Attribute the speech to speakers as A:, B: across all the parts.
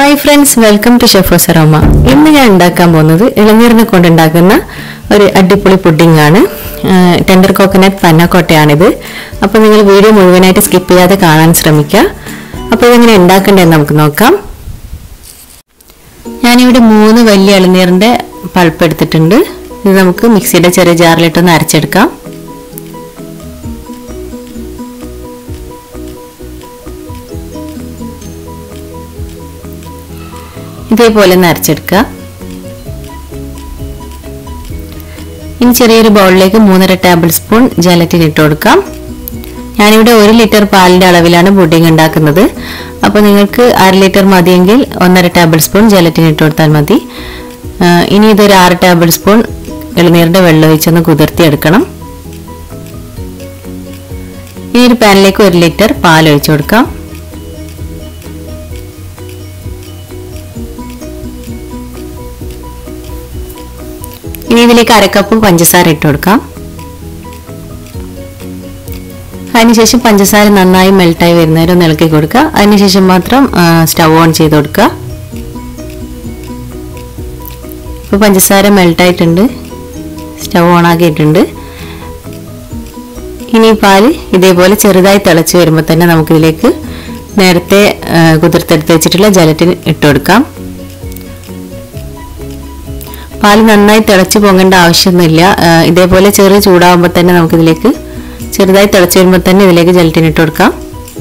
A: hi friends welcome to Chef's Aroma ഇന്ന് ഞാൻ ഉണ്ടാക്കാൻ പോകുന്നത് ഇളനീരിനെ കൊണ്ടുണ്ടാക്കുന്ന ഒരു അടിപൊളി പുഡിംഗ് ആണ് ടെൻഡർ കോക്കനട്ട് പന്നക്കോട്ടയാണിത് അപ്പോൾ നിങ്ങൾ വീഡിയോ മുഴുവനായിട്ട് സ്കിപ്പ് ചെയ്യാതെ കാണാൻ ശ്രമിക്കുക അപ്പോൾ ഇതെങ്ങനെ ഉണ്ടാക്കേണ്ടതെന്ന് നമുക്ക് നോക്കാം ഞാനിവിടെ മൂന്ന് വലിയ ഇളനീറിൻ്റെ പൾപ്പ് എടുത്തിട്ടുണ്ട് ഇത് നമുക്ക് മിക്സിയുടെ ചെറിയ ജാറിലിട്ടൊന്ന് അരച്ചെടുക്കാം ഇതേപോലെ ഒന്ന് അരച്ചെടുക്കുക ഇനി ചെറിയൊരു ബൗളിലേക്ക് മൂന്നര ടേബിൾ സ്പൂൺ ജലറ്റിൻ ഇട്ട് കൊടുക്കാം ഞാനിവിടെ ഒരു ലിറ്റർ പാലിൻ്റെ അളവിലാണ് പുഡിംഗ് ഉണ്ടാക്കുന്നത് അപ്പോൾ നിങ്ങൾക്ക് അര ലിറ്റർ മതിയെങ്കിൽ ഒന്നര ടേബിൾ സ്പൂൺ ജലറ്റിൻ ഇട്ട് കൊടുത്താൽ മതി ഇനി ഇതൊരു ആറ് ടേബിൾ സ്പൂൺ ഇളനീരിൻ്റെ വെള്ളം ഒഴിച്ചൊന്ന് കുതിർത്തി എടുക്കണം ഇനി ഒരു പാനിലേക്ക് ഒരു ലിറ്റർ പാൽ ഒഴിച്ചു കൊടുക്കാം ഇനി ഇതിലേക്ക് അരക്കപ്പ് പഞ്ചസാര ഇട്ട് കൊടുക്കാം അതിനുശേഷം പഞ്ചസാര നന്നായി മെൽട്ടായി വരുന്നവരെ ഒന്ന് ഇളക്കി കൊടുക്കുക അതിനുശേഷം മാത്രം സ്റ്റവ് ഓൺ ചെയ്ത് കൊടുക്കുക ഇപ്പോൾ പഞ്ചസാര മെൽട്ടായിട്ടുണ്ട് സ്റ്റവ് ഓൺ ആക്കിയിട്ടുണ്ട് ഇനി പാല് ഇതേപോലെ ചെറുതായി തിളച്ച് വരുമ്പോൾ തന്നെ നമുക്കിതിലേക്ക് നേരത്തെ കുതിർത്തെടുത്ത് വെച്ചിട്ടുള്ള ജലറ്റിൻ ഇട്ട് കൊടുക്കാം പാൽ നന്നായി തിളച്ച് പൊങ്ങേണ്ട ആവശ്യമൊന്നുമില്ല ഇതേപോലെ ചെറു ചൂടാകുമ്പോൾ തന്നെ നമുക്കിതിലേക്ക് ചെറുതായി തിളച്ച് വരുമ്പോൾ തന്നെ ഇതിലേക്ക് ജലറ്റിൻ ഇട്ട് കൊടുക്കാം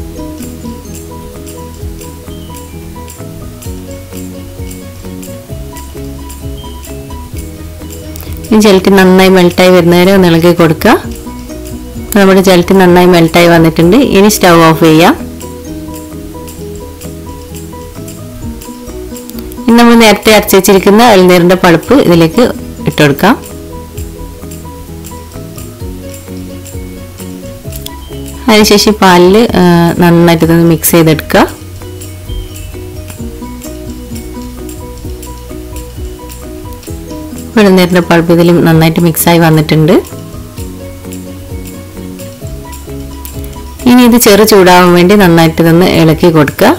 A: ഈ ജലറ്റിൻ നന്നായി മെൽട്ടായി വരുന്നവരെ ഒന്ന് ഇളകി കൊടുക്കുക നമ്മുടെ ജലറ്റിൻ നന്നായി മെൽട്ടായി വന്നിട്ടുണ്ട് ഇനി സ്റ്റവ് ഓഫ് ചെയ്യാം ഇനി നമ്മൾ നേരത്തെ അരച്ച് വെച്ചിരിക്കുന്ന ഇളനീരിൻ്റെ പളുപ്പ് ഇതിലേക്ക് ഇട്ടുകൊടുക്കാം അതിനുശേഷം പാലിൽ നന്നായിട്ട് ഇതൊന്ന് മിക്സ് ചെയ്തെടുക്കുക ഇളനീരിൻ്റെ പൾപ്പ് ഇതിൽ നന്നായിട്ട് മിക്സായി വന്നിട്ടുണ്ട് ഇനി ഇത് ചെറു ചൂടാവാൻ വേണ്ടി നന്നായിട്ട് ഇതൊന്ന് ഇളക്കി കൊടുക്കുക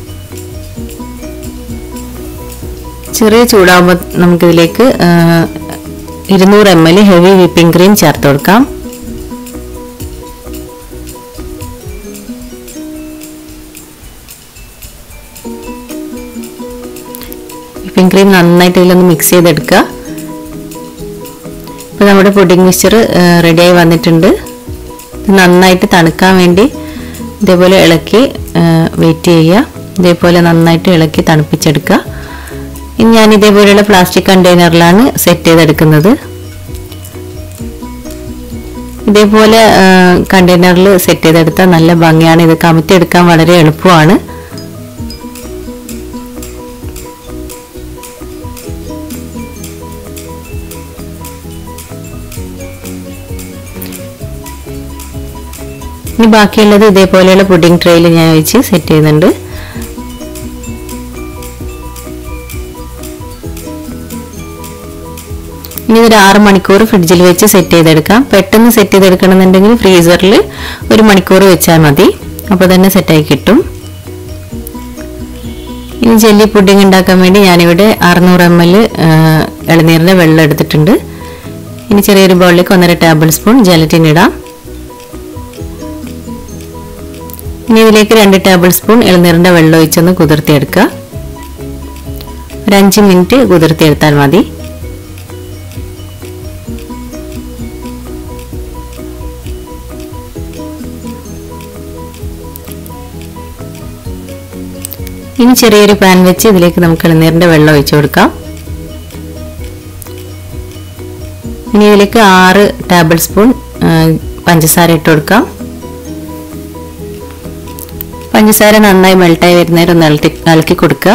A: ചെറിയ ചൂടാകുമ്പോൾ നമുക്കിതിലേക്ക് ഇരുന്നൂറ് M L heavy whipping cream ചേർത്ത് കൊടുക്കാം വിപ്പിംഗ് ക്രീം നന്നായിട്ട് ഇതിലൊന്ന് മിക്സ് ചെയ്തെടുക്കുക ഇപ്പോൾ നമ്മുടെ പുഡിംഗ് മിക്സ്ചർ റെഡിയായി വന്നിട്ടുണ്ട് നന്നായിട്ട് തണുക്കാൻ വേണ്ടി ഇതേപോലെ ഇളക്കി വെയിറ്റ് ചെയ്യുക ഇതേപോലെ നന്നായിട്ട് ഇളക്കി തണുപ്പിച്ചെടുക്കുക ഇനി ഞാൻ ഇതേപോലെയുള്ള പ്ലാസ്റ്റിക് കണ്ടെയ്നറിലാണ് സെറ്റ് ചെയ്തെടുക്കുന്നത് ഇതേപോലെ കണ്ടെയ്നറിൽ സെറ്റ് ചെയ്തെടുത്താൽ നല്ല ഭംഗിയാണ് ഇത് കമത്തി എടുക്കാൻ വളരെ എളുപ്പമാണ് ഇനി ബാക്കിയുള്ളത് ഇതേപോലെയുള്ള പുഡിംഗ് ട്രേയിൽ ഞാൻ വെച്ച് സെറ്റ് ചെയ്യുന്നുണ്ട് ഇനി ഒരു ആറ് മണിക്കൂർ ഫ്രിഡ്ജിൽ വെച്ച് സെറ്റ് ചെയ്തെടുക്കാം പെട്ടെന്ന് സെറ്റ് ചെയ്തെടുക്കണമെന്നുണ്ടെങ്കിൽ ഫ്രീസറിൽ ഒരു മണിക്കൂർ വെച്ചാൽ മതി അപ്പോൾ തന്നെ സെറ്റായി കിട്ടും ഇനി ജെല്ലി പുഡിംഗ് ഉണ്ടാക്കാൻ വേണ്ടി ഞാനിവിടെ അറുന്നൂറ് എം എൽ ഇളനീരിൻ്റെ വെള്ളം എടുത്തിട്ടുണ്ട് ഇനി ചെറിയൊരു ബൗളിലേക്ക് ഒന്നര ടേബിൾ സ്പൂൺ ജലറ്റിൻ ഇടാം ഇനി ഇതിലേക്ക് രണ്ട് ടേബിൾ സ്പൂൺ ഇളനീരിൻ്റെ വെള്ളം ഒഴിച്ചൊന്ന് കുതിർത്തിയെടുക്കുക ഒരു അഞ്ച് മിനിറ്റ് കുതിർത്തിയെടുത്താൽ മതി ഇനി ചെറിയൊരു പാൻ വെച്ച് ഇതിലേക്ക് നമുക്ക് ഇളനീരിൻ്റെ വെള്ളം ഒഴിച്ചു കൊടുക്കാം ഇനി ഇതിലേക്ക് ആറ് ടേബിൾ സ്പൂൺ പഞ്ചസാര ഇട്ട് കൊടുക്കാം പഞ്ചസാര നന്നായി മെൽട്ടായി വരുന്നേരം ഒന്ന് ഇളക്കി ഇളക്കി കൊടുക്കുക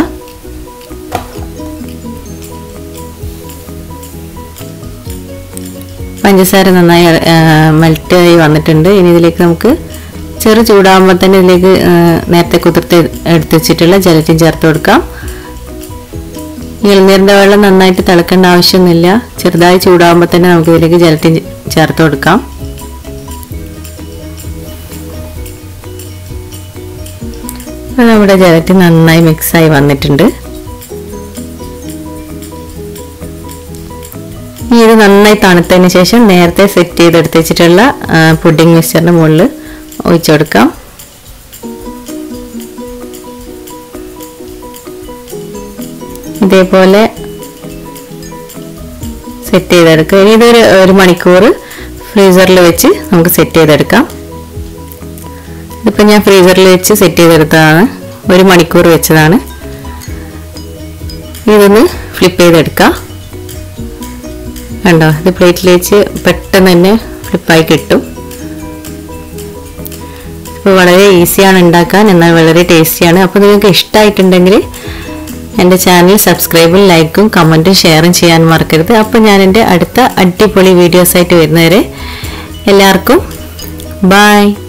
A: പഞ്ചസാര നന്നായി മെൽറ്റായി വന്നിട്ടുണ്ട് ഇനി ഇതിലേക്ക് നമുക്ക് ചെറു ചൂടാകുമ്പോൾ തന്നെ ഇതിലേക്ക് നേരത്തെ കുതിർത്ത് എടുത്ത് വെച്ചിട്ടുള്ള ജലറ്റിൻ ചേർത്ത് കൊടുക്കാം ഇളനീരിൻ്റെ വെള്ളം നന്നായിട്ട് തിളക്കേണ്ട ആവശ്യമൊന്നുമില്ല ചെറുതായി ചൂടാകുമ്പോൾ തന്നെ നമുക്ക് ഇതിലേക്ക് ജലറ്റിൻ ചേർത്ത് കൊടുക്കാം നമ്മുടെ ജലറ്റിൻ നന്നായി മിക്സായി വന്നിട്ടുണ്ട് ഇനി ഇത് നന്നായി തണുത്തതിന് ശേഷം നേരത്തെ സെറ്റ് ചെയ്തെടുത്ത് വെച്ചിട്ടുള്ള പുഡിംഗ് മിക്സ്ചറിൻ്റെ മുകളിൽ ഒഴിച്ചു കൊടുക്കാം ഇതേപോലെ സെറ്റ് ചെയ്തെടുക്കുക ഇനി ഇതൊരു ഒരു മണിക്കൂർ ഫ്രീസറിൽ വെച്ച് നമുക്ക് സെറ്റ് ചെയ്തെടുക്കാം ഇതിപ്പോൾ ഞാൻ ഫ്രീസറിൽ വെച്ച് സെറ്റ് ചെയ്തെടുത്തതാണ് ഒരു മണിക്കൂർ വെച്ചതാണ് ഇതൊന്ന് ഫ്ലിപ്പ് ചെയ്തെടുക്കാം കണ്ടോ ഇത് പ്ലേറ്റിൽ വെച്ച് പെട്ടെന്ന് തന്നെ ഫ്ലിപ്പായി കിട്ടും ഇപ്പോൾ വളരെ ഈസിയാണ് ഉണ്ടാക്കാൻ എന്നാൽ വളരെ ടേസ്റ്റിയാണ് അപ്പോൾ നിങ്ങൾക്ക് ഇഷ്ടമായിട്ടുണ്ടെങ്കിൽ എൻ്റെ ചാനൽ സബ്സ്ക്രൈബും ലൈക്കും കമൻറ്റും ഷെയറും ചെയ്യാൻ മറക്കരുത് അപ്പോൾ ഞാൻ എൻ്റെ അടുത്ത അടിപൊളി വീഡിയോസായിട്ട് വരുന്നവരെ എല്ലാവർക്കും ബായ്